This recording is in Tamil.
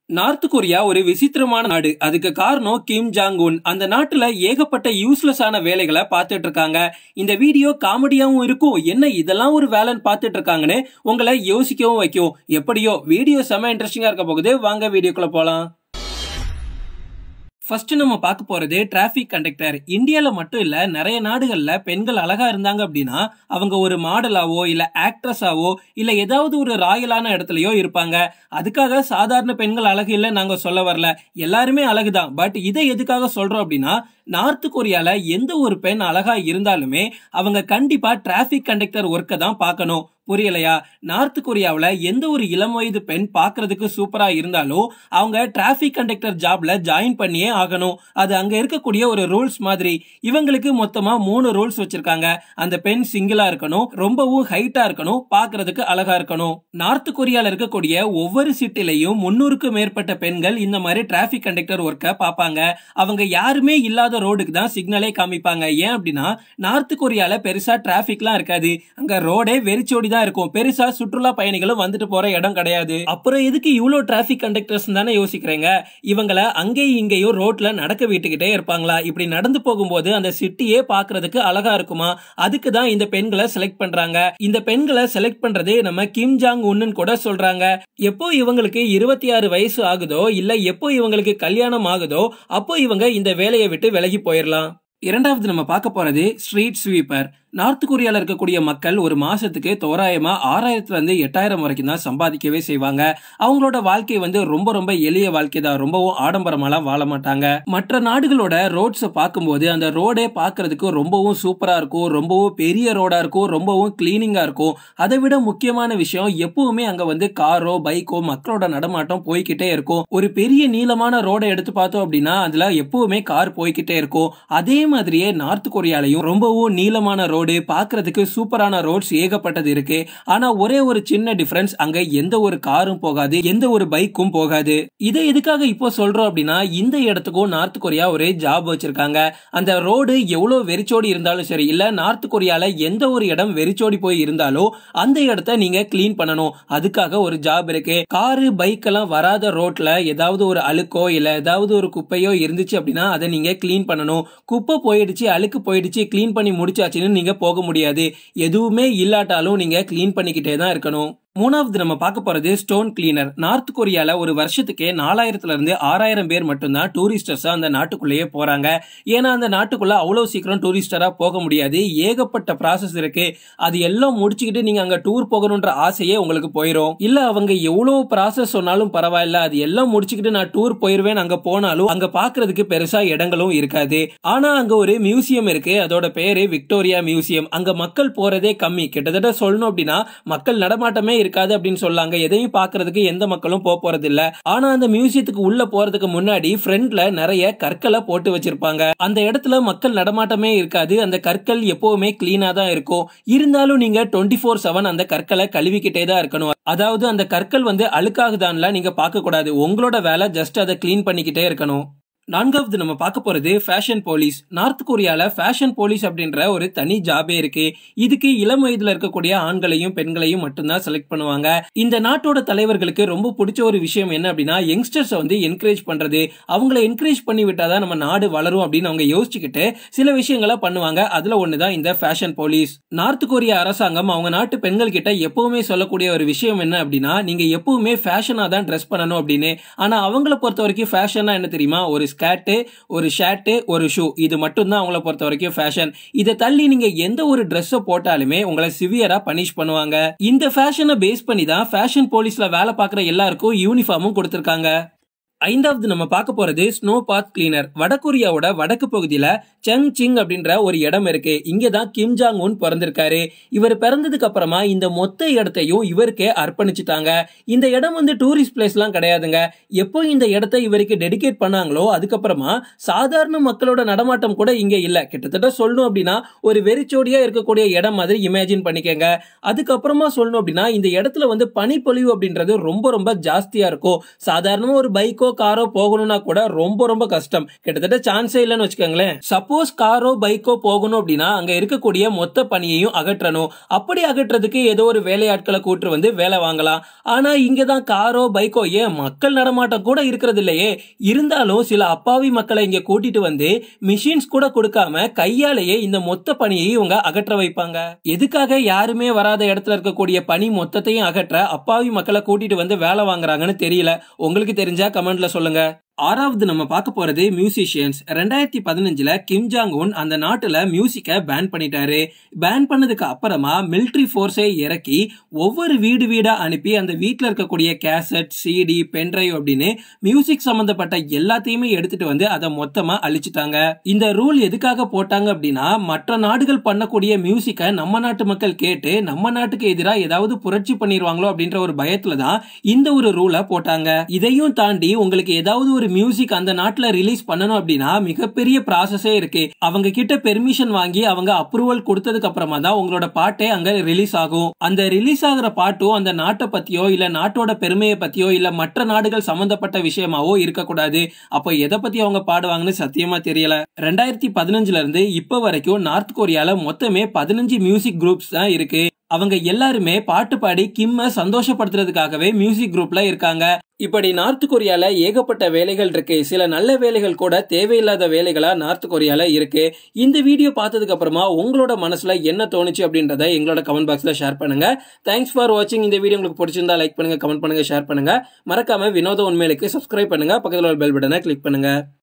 நார்த் கொரியா ஒரு விசித்திரமான நாடு அதுக்கு காரணம் கிம் ஜாங் உன் அந்த நாட்டுல ஏகப்பட்ட யூஸ்லெஸ்ஸான வேலைகளை பார்த்துட்டு இருக்காங்க இந்த வீடியோ காமெடியாவும் இருக்கும் என்ன இதெல்லாம் ஒரு வேலைன்னு பார்த்துட்டு இருக்காங்கன்னு உங்களை யோசிக்கவும் வைக்கும் எப்படியோ வீடியோ செம இன்ட்ரெஸ்டிங்கா இருக்க போகுது வாங்க வீடியோக்குள்ள போலாம் ஃபர்ஸ்ட் நம்ம பார்க்க போறது டிராஃபிக் கண்டக்டர் இந்தியால மட்டும் இல்ல நிறைய நாடுகள்ல பெண்கள் அழகா இருந்தாங்க அப்படின்னா அவங்க ஒரு மாடலாவோ இல்ல ஆக்ட்ரஸாவோ இல்ல ஏதாவது ஒரு ராயலான இடத்துலயோ இருப்பாங்க அதுக்காக சாதாரண பெண்கள் அழகு இல்லை நாங்க சொல்ல வரல எல்லாருமே அழகுதான் பட் இதை எதுக்காக சொல்றோம் அப்படின்னா நார்த் கொரியால எந்த ஒரு பெண் அழகா இருந்தாலுமே அவங்க கண்டிப்பா டிராஃபிக் கண்டக்டர் ஒர்க்கை தான் பார்க்கணும் புரியலையா நார்த் கொரியாவில் எந்த ஒரு இளம் வயது பெண் பார்க்கறதுக்கு சூப்பரா இருந்தாலும் அவங்க டிராஃபிக் கண்டக்டர் ஜாப்ல ஜாயின் பண்ணியே ஆகணும் அது அங்க இருக்கக்கூடிய ஒரு ரூல்ஸ் மாதிரி இவங்களுக்கு மொத்தமா மூணு ரூல்ஸ் வச்சிருக்காங்க அந்த பெண் சிங்கிளா இருக்கணும் ரொம்பவும் ஹைட்டா இருக்கணும் பார்க்கறதுக்கு அழகா இருக்கணும் நார்த் கொரியால இருக்கக்கூடிய ஒவ்வொரு சிட்டிலையும் முன்னூறுக்கும் மேற்பட்ட பெண்கள் இந்த மாதிரி டிராஃபிக் கண்டக்டர் ஒர்க்கை பார்ப்பாங்க அவங்க யாருமே இல்லாத ரோடுக்கு தான் சிக்னலே காமிப்பாங்க ஏன் அப்படின்னா நார்த் கொரியால பெருசா டிராபிக்லாம் இருக்காது அங்க ரோடே வெறிச்சோடி தான் இருக்கும் பெருசா சுற்றுலா பயணிகளும் வந்துட்டு போற இடம் கிடையாது அப்புறம் எதுக்கு இவ்வளவு டிராபிக் கண்டக்டர்ஸ் தானே யோசிக்கிறீங்க இவங்கள அங்கேயும் இங்கேயும் ரோட்ல நடக்க விட்டுக்கிட்டே இருப்பாங்களா இப்படி நடந்து போகும்போது அந்த சிட்டியே பாக்குறதுக்கு அழகா இருக்குமா அதுக்கு தான் இந்த பெண்களை செலக்ட் பண்றாங்க இந்த பெண்களை செலக்ட் பண்றது நம்ம கிம் ஜாங் உன்னு கூட சொல்றாங்க எப்போ இவங்களுக்கு இருபத்தி ஆறு வயசு ஆகுதோ இல்ல எப்போ இவங்களுக்கு கல்யாணம் ஆகுதோ அப்போ இவங்க இந்த வேலையை விட்டு விலகி போயிடலாம் இரண்டாவது நம்ம பார்க்க போறது ஸ்ட்ரீட் ஸ்வீப்பர் நார்த் கொரியால இருக்கக்கூடிய மக்கள் ஒரு மாசத்துக்கு தோராயமா ஆறாயிரத்துல இருந்து எட்டாயிரம் வரைக்கும் தான் சம்பாதிக்கவே செய்வாங்க அவங்களோட வாழ்க்கை வந்து ரொம்ப ரொம்ப எளிய வாழ்க்கை தான் ரொம்பவும் ஆடம்பரமாலாம் வாழ மாட்டாங்க மற்ற நாடுகளோட ரோட்ஸை பார்க்கும்போது அந்த ரோடே பார்க்கறதுக்கு ரொம்பவும் சூப்பரா இருக்கும் ரொம்பவும் பெரிய ரோடா இருக்கும் ரொம்பவும் கிளீனிங்கா இருக்கும் அதை விட முக்கியமான விஷயம் எப்பவுமே அங்க வந்து காரோ பைக்கோ மக்களோட நடமாட்டம் போய்கிட்டே இருக்கும் ஒரு பெரிய நீளமான ரோடை எடுத்து பார்த்தோம் அப்படின்னா அதுல எப்பவுமே கார் போய்கிட்டே இருக்கும் அதே மாதிரியே நார்த் கொரியாலையும் ரொம்பவும் நீளமான ரோடு பார்க்கறதுக்கு சூப்பரான ரோட்ஸ் ஏகப்பட்டது இருக்கு ஆனா ஒரே ஒரு சின்ன டிஃபரன்ஸ் அங்க எந்த ஒரு காரும் போகாது எந்த ஒரு பைக்கும் போகாது இதை எதுக்காக இப்போ சொல்றோம் அப்படின்னா இந்த இடத்துக்கும் நார்த் கொரியா ஒரு ஜாப் வச்சிருக்காங்க அந்த ரோடு எவ்வளவு வெறிச்சோடி இருந்தாலும் சரி இல்ல நார்த் கொரியால எந்த ஒரு இடம் வெறிச்சோடி போய் இருந்தாலும் அந்த இடத்த நீங்க கிளீன் பண்ணணும் அதுக்காக ஒரு ஜாப் இருக்கு காரு பைக் எல்லாம் வராத ரோட்ல ஏதாவது ஒரு அழுக்கோ இல்ல ஏதாவது ஒரு குப்பையோ இருந்துச்சு அப்படின்னா அதை நீங்க கிளீன் பண்ணணும் குப்பை போயிடுச்சு அழுக்கு போயிடுச்சு கிளீன் பண்ணி முடிச்சாச்சுன்னு நீங்க போக முடியாது எதுவுமே இல்லாட்டாலும் நீங்க கிளீன் பண்ணிக்கிட்டே தான் இருக்கணும் மூணாவது நம்ம பார்க்க போறது ஸ்டோன் கிளீனர் நார்த் கொரியால ஒரு வருஷத்துக்கே நாலாயிரத்துல இருந்து ஆறாயிரம் பேர் மட்டும்தான் டூரிஸ்டர்ஸா அந்த நாட்டுக்குள்ளேயே போறாங்க ஏன்னா அந்த நாட்டுக்குள்ள அவ்வளவு சீக்கிரம் டூரிஸ்டரா போக முடியாது ஏகப்பட்ட ப்ராசஸ் இருக்கு அது எல்லாம் முடிச்சுக்கிட்டு நீங்க அங்க டூர் போகணுன்ற ஆசையே உங்களுக்கு போயிடும் இல்ல அவங்க எவ்வளவு ப்ராசஸ் சொன்னாலும் பரவாயில்ல அது எல்லாம் முடிச்சுக்கிட்டு நான் டூர் போயிருவேன் அங்க போனாலும் அங்க பாக்குறதுக்கு பெருசா இடங்களும் இருக்காது ஆனா அங்க ஒரு மியூசியம் இருக்கு அதோட பேரு விக்டோரியா மியூசியம் அங்க மக்கள் போறதே கம்மி கிட்டத்தட்ட சொல்லணும் அப்படின்னா மக்கள் நடமாட்டமே இருக்காது அப்படின்னு சொல்லாங்க எதையும் பாக்குறதுக்கு எந்த மக்களும் போக போறது இல்ல ஆனா அந்த மியூசியத்துக்கு உள்ள போறதுக்கு முன்னாடி ஃப்ரண்ட்ல நிறைய கற்களை போட்டு வச்சிருப்பாங்க அந்த இடத்துல மக்கள் நடமாட்டமே இருக்காது அந்த கற்கள் எப்பவுமே கிளீனா தான் இருக்கும் இருந்தாலும் நீங்க டுவெண்ட்டி ஃபோர் செவன் அந்த கற்களை கழுவிக்கிட்டே தான் இருக்கணும் அதாவது அந்த கற்கள் வந்து அழுக்காகுதான்ல நீங்க பார்க்க கூடாது உங்களோட வேலை ஜஸ்ட் அதை கிளீன் பண்ணிக்கிட்டே இருக்கணும் நான்காவது நம்ம பார்க்க போறது ஃபேஷன் போலீஸ் நார்த் கொரியால ஃபேஷன் போலீஸ் அப்படின்ற ஒரு தனி ஜாபே இருக்கு இதுக்கு இளம் வயதுல இருக்கக்கூடிய ஆண்களையும் பெண்களையும் மட்டும்தான் செலக்ட் பண்ணுவாங்க இந்த நாட்டோட தலைவர்களுக்கு ரொம்ப பிடிச்ச ஒரு விஷயம் என்ன அப்படின்னா யங்ஸ்டர்ஸை வந்து என்கரேஜ் பண்றது அவங்கள என்கரேஜ் பண்ணி விட்டாதான் நம்ம நாடு வளரும் அப்படின்னு அவங்க யோசிச்சுக்கிட்டு சில விஷயங்களை பண்ணுவாங்க அதுல ஒண்ணுதான் இந்த ஃபேஷன் போலீஸ் நார்த் கொரியா அரசாங்கம் அவங்க நாட்டு பெண்கள் கிட்ட எப்பவுமே சொல்லக்கூடிய ஒரு விஷயம் என்ன அப்படின்னா நீங்க எப்பவுமே ஃபேஷனா தான் ட்ரெஸ் பண்ணணும் அப்படின்னு ஆனா அவங்கள பொறுத்த வரைக்கும் ஃபேஷனா என்ன தெரியுமா ஒரு ஸ்கர்ட்டு ஒரு ஷர்ட்டு ஒரு ஷூ இது மட்டும்தான் அவங்கள பொறுத்த வரைக்கும் ஃபேஷன் இதை தள்ளி நீங்க எந்த ஒரு ட்ரெஸ்ஸை போட்டாலுமே உங்களை சிவியரா பனிஷ் பண்ணுவாங்க இந்த ஃபேஷனை பேஸ் பண்ணி தான் ஃபேஷன் போலீஸ்ல வேலை பார்க்குற எல்லாருக்கும் யூனிஃபார்மும் கொடுத்துருக்காங்க ஐந்தாவது நம்ம பார்க்க போறது ஸ்னோ பாத் கிளீனர் வடகொரியாவோட வடக்கு பகுதியில செங் சிங் அப்படின்ற ஒரு இடம் இருக்கு இங்க தான் கிம் ஜாங் உன் பிறந்திருக்காரு இவர் பிறந்ததுக்கு அப்புறமா இந்த மொத்த இடத்தையும் இவருக்கே அர்ப்பணிச்சுட்டாங்க இந்த இடம் வந்து டூரிஸ்ட் பிளேஸ்லாம் கிடையாதுங்க எப்போ இந்த இடத்தை இவருக்கு டெடிகேட் பண்ணாங்களோ அதுக்கப்புறமா சாதாரண மக்களோட நடமாட்டம் கூட இங்க இல்ல கிட்டத்தட்ட சொல்லணும் அப்படின்னா ஒரு வெறிச்சோடியா இருக்கக்கூடிய இடம் மாதிரி இமேஜின் பண்ணிக்கங்க அதுக்கப்புறமா சொல்லணும் அப்படின்னா இந்த இடத்துல வந்து பனிப்பொழிவு அப்படின்றது ரொம்ப ரொம்ப ஜாஸ்தியா இருக்கும் சாதாரணமா ஒரு பைக்கோ பைக்கோ காரோ போகணும்னா கூட ரொம்ப ரொம்ப கஷ்டம் கிட்டத்தட்ட சான்ஸே இல்லைன்னு வச்சுக்கோங்களேன் சப்போஸ் காரோ பைக்கோ போகணும் அப்படின்னா அங்க இருக்கக்கூடிய மொத்த பணியையும் அகற்றணும் அப்படி அகற்றதுக்கு ஏதோ ஒரு வேலையாட்களை கூட்டு வந்து வேலை வாங்கலாம் ஆனா இங்க தான் காரோ பைக்கோ ஏன் மக்கள் நடமாட்டம் கூட இருக்கிறது இல்லையே இருந்தாலும் சில அப்பாவி மக்களை இங்க கூட்டிட்டு வந்து மிஷின்ஸ் கூட கொடுக்காம கையாலேயே இந்த மொத்த பணியை இவங்க அகற்ற வைப்பாங்க எதுக்காக யாருமே வராத இடத்துல இருக்கக்கூடிய பனி மொத்தத்தையும் அகற்ற அப்பாவி மக்களை கூட்டிட்டு வந்து வேலை வாங்குறாங்கன்னு தெரியல உங்களுக்கு தெரிஞ்சா கமெண்ட்ல சொல்லுங்க ஆறாவது நம்ம பார்க்க போறது மியூசிஷியன்ஸ் ரெண்டாயிரத்தி பதினஞ்சுல கிம் ஜாங் உன் அந்த நாட்டுல மியூசிக்கை பேன் பண்ணிட்டாரு பேன் பண்ணதுக்கு அப்புறமா மிலிட்ரி ஃபோர்ஸை இறக்கி ஒவ்வொரு வீடு வீடா அனுப்பி அந்த வீட்டில் இருக்கக்கூடிய கேசட் சிடி பென்ட்ரைவ் அப்படின்னு மியூசிக் சம்பந்தப்பட்ட எல்லாத்தையுமே எடுத்துட்டு வந்து அதை மொத்தமா அழிச்சிட்டாங்க இந்த ரூல் எதுக்காக போட்டாங்க அப்படின்னா மற்ற நாடுகள் பண்ணக்கூடிய மியூசிக்கை நம்ம நாட்டு மக்கள் கேட்டு நம்ம நாட்டுக்கு எதிராக ஏதாவது புரட்சி பண்ணிடுவாங்களோ அப்படின்ற ஒரு பயத்துல தான் இந்த ஒரு ரூலை போட்டாங்க இதையும் தாண்டி உங்களுக்கு ஏதாவது ஒரு மியூசிக் அந்த நாட்டுல ரிலீஸ் பண்ணணும் அப்படின்னா மிகப்பெரிய ப்ராசஸே இருக்கு அவங்க கிட்ட பெர்மிஷன் வாங்கி அவங்க அப்ரூவல் கொடுத்ததுக்கு அப்புறமா தான் உங்களோட பாட்டே அங்க ரிலீஸ் ஆகும் அந்த ரிலீஸ் ஆகுற பாட்டும் அந்த நாட்டை பத்தியோ இல்ல நாட்டோட பெருமையை பத்தியோ இல்ல மற்ற நாடுகள் சம்பந்தப்பட்ட விஷயமாவோ இருக்கக்கூடாது அப்போ எதை பத்தி அவங்க பாடுவாங்கன்னு சத்தியமா தெரியல ரெண்டாயிரத்தி பதினஞ்சுல இருந்து இப்ப வரைக்கும் நார்த் கொரியால மொத்தமே பதினஞ்சு மியூசிக் குரூப்ஸ் தான் இருக்கு அவங்க எல்லாருமே பாட்டு பாடி கிம்ம சந்தோஷப்படுத்துறதுக்காகவே மியூசிக் குரூப்ல இருக்காங்க இப்படி நார்த் கொரியால ஏகப்பட்ட வேலைகள் இருக்கு சில நல்ல வேலைகள் கூட தேவையில்லாத வேலைகளா நார்த் கொரியால இருக்கு இந்த வீடியோ பார்த்ததுக்கு அப்புறமா உங்களோட மனசுல என்ன தோணுச்சு அப்படின்றத எங்களோட கமெண்ட் பாக்ஸ்ல ஷேர் பண்ணுங்க தேங்க்ஸ் ஃபார் வாட்சிங் இந்த வீடியோ உங்களுக்கு பிடிச்சிருந்தா லைக் பண்ணுங்க கமெண்ட் பண்ணுங்க ஷேர் பண்ணுங்க மறக்காம வினோத உண்மைகளுக்கு சப்ஸ்கிரைப் பண்ணுங்க பக்கத்தில் ஒரு பெல் பட்டனை கிளிக் பண்ணுங்க